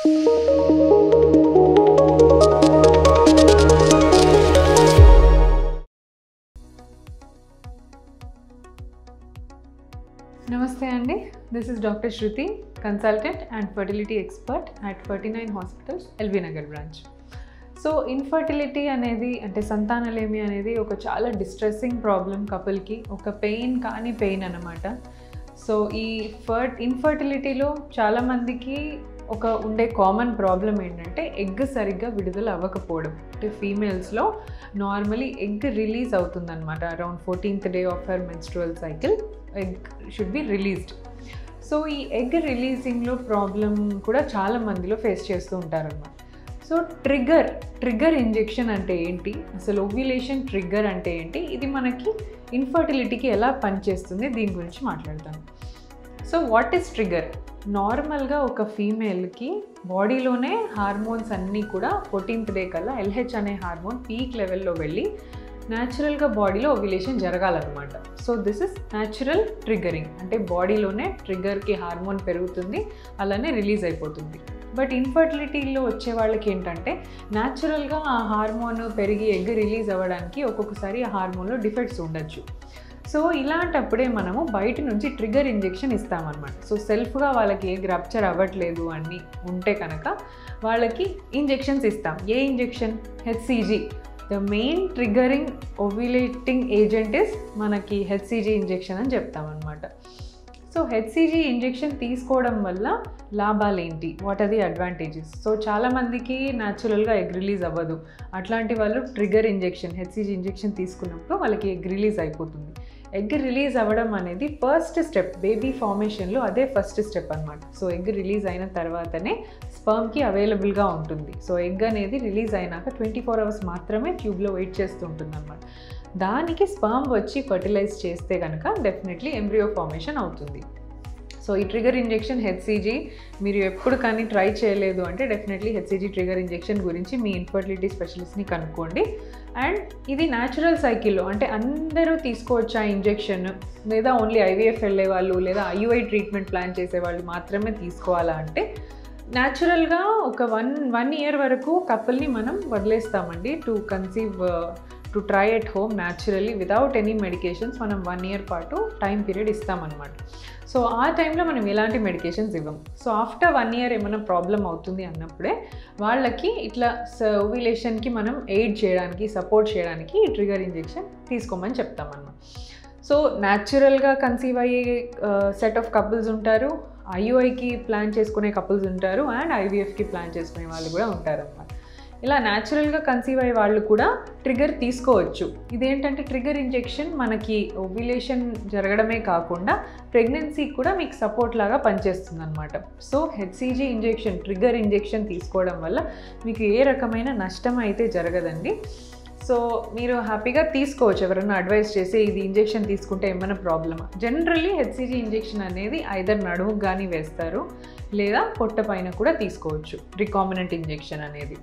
నమస్తే అండి this is doctor Shruti consultant and fertility expert at Ferty nine hospitals LB Nagar branch so infertility అనేది అంటే సంతానలేమి అనేది ఒక చాలా డిస్ట్రెస్సింగ్ ప్రాబ్లం కపుల్కి ఒక పెయిన్ కానీ పెయిన్ అన్నమాట సో ఈ ఫర్ ఇన్ఫర్టిలిటీలో చాలామందికి ఒక ఉండే కామన్ ప్రాబ్లం ఏంటంటే ఎగ్ సరిగ్గా విడుదల అవ్వకపోవడం అంటే ఫీమేల్స్లో నార్మలీ ఎగ్ రిలీజ్ అవుతుందన్నమాట around fourteenth day of her menstrual cycle egg should be released so ఈ ఎగ్ రిలీజింగ్లో ప్రాబ్లం కూడా చాలా మందిలో ఫేస్ చేస్తూ ఉంటారన్నమాట సో ట్రిగ్గర్ ట్రిగ్గర్ ఇంజెక్షన్ అంటే ఏంటి అసలు ఓవ్యులేషన్ ట్రిగ్గర్ అంటే ఏంటి ఇది మనకి ఇన్ఫర్టిలిటీకి ఎలా పనిచేస్తుంది దీని గురించి మాట్లాడతాను సో వాట్ ఈస్ ట్రిగ్గర్ నార్మల్గా ఒక ఫీమేల్కి బాడీలోనే హార్మోన్స్ అన్నీ కూడా ఫోర్టీన్త్ డే కల్లా ఎల్హెచ్ అనే హార్మోన్ పీక్ లెవెల్లో వెళ్ళి న్యాచురల్గా బాడీలో ఓవ్యులేషన్ జరగాలన్నమాట so this is natural triggering అంటే బాడీలోనే ట్రిగ్గర్కి హార్మోన్ పెరుగుతుంది అలానే రిలీజ్ అయిపోతుంది బట్ ఇన్ఫర్టిలిటీలో వచ్చే వాళ్ళకి ఏంటంటే న్యాచురల్గా ఆ హార్మోన్ పెరిగి ఎగ్ రిలీజ్ అవ్వడానికి ఒక్కొక్కసారి ఆ హార్మోన్లో డిఫెక్ట్స్ ఉండొచ్చు సో ఇలాంటప్పుడే మనము బయట నుంచి ట్రిగ్గర్ ఇంజెక్షన్ ఇస్తామన్నమాట సో సెల్ఫ్గా వాళ్ళకి ఏ రప్చర్ అవ్వట్లేదు అని ఉంటే కనుక వాళ్ళకి ఇంజెక్షన్స్ ఇస్తాం ఏ injection HCG the main triggering ovulating agent is మనకి హెచ్సిజీ ఇంజెక్షన్ అని చెప్తామన్నమాట సో హెచ్సిజీ ఇంజెక్షన్ తీసుకోవడం వల్ల లాభాలు ఏంటి what are the advantages so చాలామందికి న్యాచురల్గా ఎగ్ రిలీజ్ అవ్వదు అట్లాంటి వాళ్ళు ట్రిగ్గర్ ఇంజెక్షన్ హెచ్సిజీ ఇంజెక్షన్ తీసుకున్నప్పుడు వాళ్ళకి ఎగ్ రిలీజ్ అయిపోతుంది ఎగ్ రిలీజ్ అవ్వడం అనేది ఫస్ట్ స్టెప్ బేబీ ఫార్మేషన్లో అదే ఫస్ట్ స్టెప్ అనమాట సో ఎగ్ రిలీజ్ అయిన తర్వాతనే స్పర్మ్కి అవైలబుల్గా ఉంటుంది సో ఎగ్ అనేది రిలీజ్ అయినాక ట్వంటీ ఫోర్ అవర్స్ మాత్రమే ట్యూబ్లో వెయిట్ చేస్తూ ఉంటుంది అనమాట దానికి స్పర్మ్ వచ్చి ఫర్టిలైజ్ చేస్తే కనుక డెఫినెట్లీ ఎంబ్రియో ఫార్మేషన్ అవుతుంది సో ఈ ట్రిగర్ ఇంజెక్షన్ హెచ్సిజీ మీరు ఎప్పుడు కానీ ట్రై చేయలేదు అంటే డెఫినెట్లీ హెచ్సిజీ ట్రిగర్ ఇంజెక్షన్ గురించి మీ ఇన్ఫర్టిలిటీ స్పెషలిస్ట్ని కనుక్కోండి అండ్ ఇది న్యాచురల్ సైకిల్లో అంటే అందరూ తీసుకోవచ్చు ఆ ఇంజెక్షన్ లేదా ఓన్లీ ఐవీఎఫ్ వెళ్ళే వాళ్ళు లేదా ఐయుఐ ట్రీట్మెంట్ ప్లాన్ చేసే వాళ్ళు మాత్రమే తీసుకోవాలా అంటే న్యాచురల్గా ఒక వన్ వన్ ఇయర్ వరకు కపుల్ని మనం వదిలేస్తామండి to conceive to try at home naturally without any medications మనం వన్ ఇయర్ పాటు టైం పీరియడ్ ఇస్తామన్నమాట సో ఆ టైంలో మనం ఎలాంటి మెడికేషన్స్ ఇవ్వం సో ఆఫ్టర్ వన్ ఇయర్ ఏమైనా ప్రాబ్లం అవుతుంది అన్నప్పుడే వాళ్ళకి ఇట్లా ఓవిలేషన్కి మనం ఎయిడ్ చేయడానికి సపోర్ట్ చేయడానికి ఈ ట్రిగర్ ఇంజెక్షన్ తీసుకోమని చెప్తామన్నమాట సో న్యాచురల్గా కన్సీవ్ అయ్యే సెట్ ఆఫ్ కపుల్స్ ఉంటారు ఐయుఐకి ప్లాన్ చేసుకునే కపుల్స్ ఉంటారు అండ్ ఐవీఎఫ్కి ప్లాన్ చేసుకునే వాళ్ళు కూడా ఉంటారన్నమాట ఇలా న్యాచురల్గా కన్సీవ్ అయ్యే వాళ్ళు కూడా ట్రిగర్ తీసుకోవచ్చు ఇదేంటంటే ట్రిగర్ ఇంజెక్షన్ మనకి ఓవ్యులేషన్ జరగడమే కాకుండా ప్రెగ్నెన్సీకి కూడా మీకు సపోర్ట్ లాగా పనిచేస్తుంది అనమాట so HCG injection trigger injection తీసుకోవడం వల్ల మీకు ఏ రకమైన నష్టం అయితే జరగదండి సో మీరు హ్యాపీగా తీసుకోవచ్చు ఎవరైనా అడ్వైస్ చేసి ఇది ఇంజెక్షన్ తీసుకుంటే ఏమైనా ప్రాబ్లమా జనరల్లీ హెచ్సిజీ ఇంజెక్షన్ అనేది ఐదర్ నడుముకు కానీ వేస్తారు లేదా పొట్ట పైన కూడా తీసుకోవచ్చు రికామినెంట్ ఇంజెక్షన్ అనేది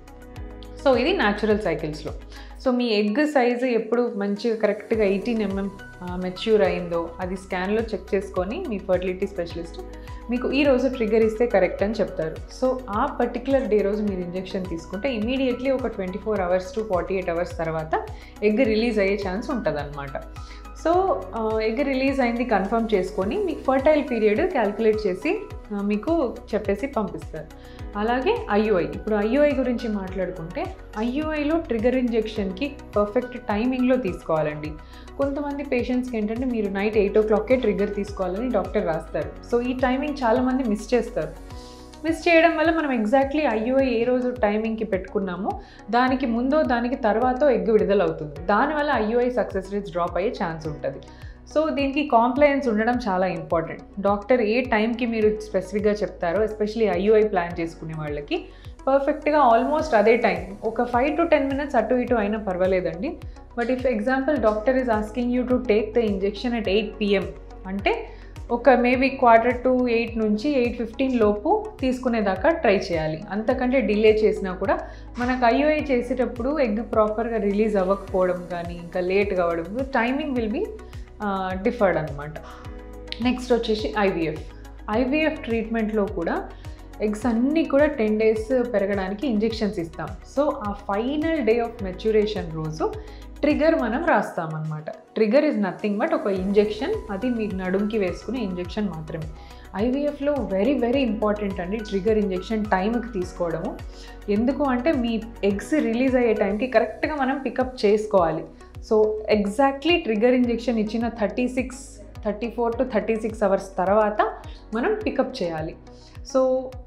సో ఇది న్యాచురల్ సైకిల్స్లో సో మీ ఎగ్ సైజు ఎప్పుడు మంచిగా కరెక్ట్గా ఎయిటీన్ ఎంఎం మెచ్యూర్ అయిందో అది స్కాన్లో చెక్ చేసుకొని మీ ఫర్టిలిటీ స్పెషలిస్ట్ మీకు ఈ రోజు ట్రిగర్ ఇస్తే కరెక్ట్ అని చెప్తారు సో ఆ పర్టికులర్ డే రోజు మీరు ఇంజెక్షన్ తీసుకుంటే ఇమీడియట్లీ ఒక twenty four hours to forty eight hours తర్వాత ఎగ్ రిలీజ్ అయ్యే ఛాన్స్ ఉంటుంది సో ఎగ్ రిలీజ్ అయింది కన్ఫర్మ్ చేసుకొని మీకు ఫర్టైల్ పీరియడ్ క్యాల్కులేట్ చేసి మీకు చెప్పేసి పంపిస్తారు అలాగే ఐయుఐ ఇప్పుడు ఐయుఐ గురించి మాట్లాడుకుంటే ఐయుఐలో ట్రిగర్ ఇంజెక్షన్కి పర్ఫెక్ట్ టైమింగ్లో తీసుకోవాలండి కొంతమంది పేషెంట్స్కి ఏంటంటే మీరు నైట్ ఎయిట్ ఓ క్లాక్కే ట్రిగర్ తీసుకోవాలని డాక్టర్ రాస్తారు సో ఈ టైమింగ్ చాలామంది మిస్ చేస్తారు మిస్ చేయడం వల్ల మనం ఎగ్జాక్ట్లీ ఐయుఐ ఏ రోజు టైమింగ్కి పెట్టుకున్నామో దానికి ముందో దానికి తర్వాత ఎగ్ విడుదల అవుతుంది దానివల్ల ఐయుఐ సక్సెస్ రేట్స్ డ్రాప్ అయ్యే ఛాన్స్ ఉంటుంది సో దీనికి కాంప్లయన్స్ ఉండడం చాలా ఇంపార్టెంట్ డాక్టర్ ఏ టైంకి మీరు స్పెసిఫిక్గా చెప్తారో ఎస్పెషలీ ఐయుఐ ప్లాన్ చేసుకునే వాళ్ళకి పర్ఫెక్ట్గా ఆల్మోస్ట్ అదే టైం ఒక ఫైవ్ టు టెన్ మినిట్స్ అటు ఇటు అయినా పర్వాలేదండి but if example doctor is asking you to take the injection at eight PM అంటే ఒక మేబీ క్వార్టర్ టు ఎయిట్ నుంచి ఎయిట్ ఫిఫ్టీన్ లోపు తీసుకునేదాకా ట్రై చేయాలి అంతకంటే డిలే చేసినా కూడా మనకు ఐఓఐ చేసేటప్పుడు ఎగ్ ప్రాపర్గా రిలీజ్ అవ్వకపోవడం కానీ ఇంకా లేట్ కావడం టైమింగ్ విల్ బి డిఫర్డ్ అనమాట నెక్స్ట్ వచ్చేసి ఐవీఎఫ్ ఐవీఎఫ్ ట్రీట్మెంట్లో కూడా ఎగ్స్ అన్నీ కూడా టెన్ డేస్ పెరగడానికి ఇంజెక్షన్స్ ఇస్తాం సో ఆ ఫైనల్ డే ఆఫ్ మెచ్యూరేషన్ రోజు ట్రిగర్ మనం రాస్తామన్నమాట ట్రిగర్ ఇస్ నథింగ్ బట్ ఒక ఇంజెక్షన్ అది మీ నడుంకి వేసుకునే ఇంజెక్షన్ మాత్రమే ఐవీఎఫ్లో వెరీ వెరీ ఇంపార్టెంట్ అండి ట్రిగర్ ఇంజెక్షన్ టైంకి తీసుకోవడము ఎందుకు అంటే మీ ఎగ్స్ రిలీజ్ అయ్యే టైంకి కరెక్ట్గా మనం పికప్ చేసుకోవాలి సో ఎగ్జాక్ట్లీ ట్రిగర్ ఇంజెక్షన్ ఇచ్చిన thirty six thirty four to thirty six hours తర్వాత మనం పికప్ చేయాలి సో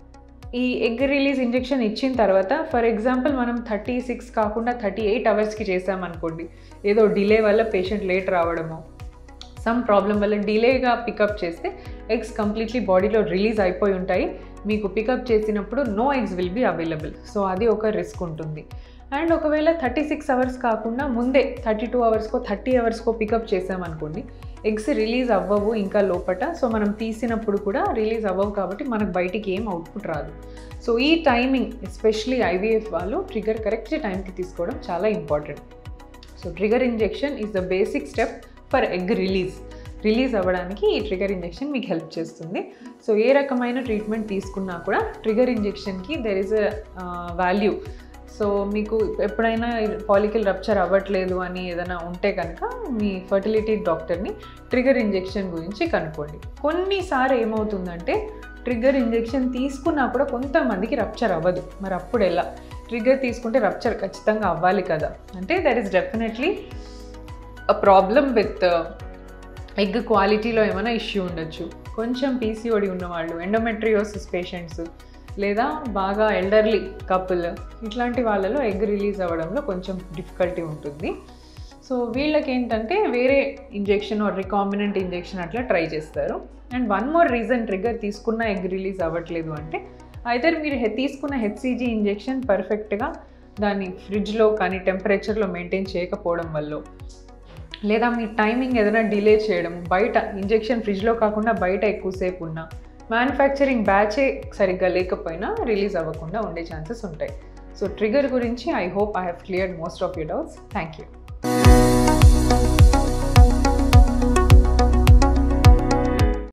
ఈ ఎగ్ రిలీజ్ ఇంజెక్షన్ ఇచ్చిన తర్వాత ఫర్ ఎగ్జాంపుల్ మనం థర్టీ సిక్స్ కాకుండా థర్టీ ఎయిట్ అవర్స్కి చేసామనుకోండి ఏదో డిలే వల్ల పేషెంట్ లేట్ రావడము సమ్ ప్రాబ్లం వల్ల డిలేగా పికప్ చేస్తే ఎగ్స్ కంప్లీట్లీ బాడీలో రిలీజ్ అయిపోయి ఉంటాయి మీకు పికప్ చేసినప్పుడు no eggs will be available so అది ఒక రిస్క్ ఉంటుంది అండ్ ఒకవేళ థర్టీ సిక్స్ అవర్స్ కాకుండా ముందే థర్టీ టూ అవర్స్కో థర్టీ అవర్స్కో పికప్ చేసామనుకోండి ఎగ్స్ రిలీజ్ అవ్వవు ఇంకా లోపట సో మనం తీసినప్పుడు కూడా రిలీజ్ అవ్వవు కాబట్టి మనకు బయటికి ఏం అవుట్పుట్ రాదు సో ఈ టైమింగ్ ఎస్పెషలీ ఐవీఎఫ్ వాళ్ళు ట్రిగర్ కరెక్ట్ టైంకి తీసుకోవడం చాలా important so trigger injection is the basic step for egg release release అవ్వడానికి ఈ ట్రిగర్ ఇంజెక్షన్ మీకు హెల్ప్ చేస్తుంది సో ఏ రకమైన ట్రీట్మెంట్ తీసుకున్నా కూడా ట్రిగర్ ఇంజెక్షన్కి there is a value so మీకు ఎప్పుడైనా పాలికల్ రప్చర్ అవ్వట్లేదు అని ఏదైనా ఉంటే కనుక మీ ఫర్టిలిటీ డాక్టర్ని ట్రిగర్ ఇంజెక్షన్ గురించి కనుక్కోండి కొన్నిసార్లు ఏమవుతుందంటే ట్రిగర్ ఇంజెక్షన్ తీసుకున్నా కూడా కొంతమందికి రప్చర్ అవ్వదు మరి అప్పుడు ఎలా ట్రిగర్ తీసుకుంటే రప్చర్ ఖచ్చితంగా అవ్వాలి కదా అంటే that is definitely a problem with egg క్వాలిటీలో ఏమైనా ఇష్యూ ఉండొచ్చు కొంచెం పీసీఓడి ఉన్నవాళ్ళు ఎండోమెట్రియోసిస్ పేషెంట్స్ లేదా బాగా ఎల్డర్లీ కపుల్ ఇట్లాంటి వాళ్ళలో ఎగ్ రిలీజ్ అవ్వడంలో కొంచెం డిఫికల్టీ ఉంటుంది సో వీళ్ళకి ఏంటంటే వేరే ఇంజెక్షన్ ఆర్ రికాంబినెంట్ ఇంజెక్షన్ అట్లా ట్రై చేస్తారు and one more reason trigger తీసుకున్న ఎగ్ రిలీజ్ అవ్వట్లేదు అంటే ఐదర్ మీరు హె తీసుకున్న హెచ్సిజీ ఇంజెక్షన్ పర్ఫెక్ట్గా దాన్ని ఫ్రిడ్జ్లో కానీ టెంపరేచర్లో మెయింటైన్ చేయకపోవడం వల్ల లేదా మీ టైమింగ్ ఏదైనా డిలే చేయడం బయట ఇంజెక్షన్ ఫ్రిడ్జ్లో కాకుండా బయట ఎక్కువసేపు ఉన్నా మ్యానుఫ్యాక్చరింగ్ బ్యాచే సరిగ్గా లేకపోయినా రిలీజ్ అవ్వకుండా ఉండే ఛాన్సెస్ ఉంటాయి సో ట్రిగర్ గురించి I hope I have cleared most of you doubts thank you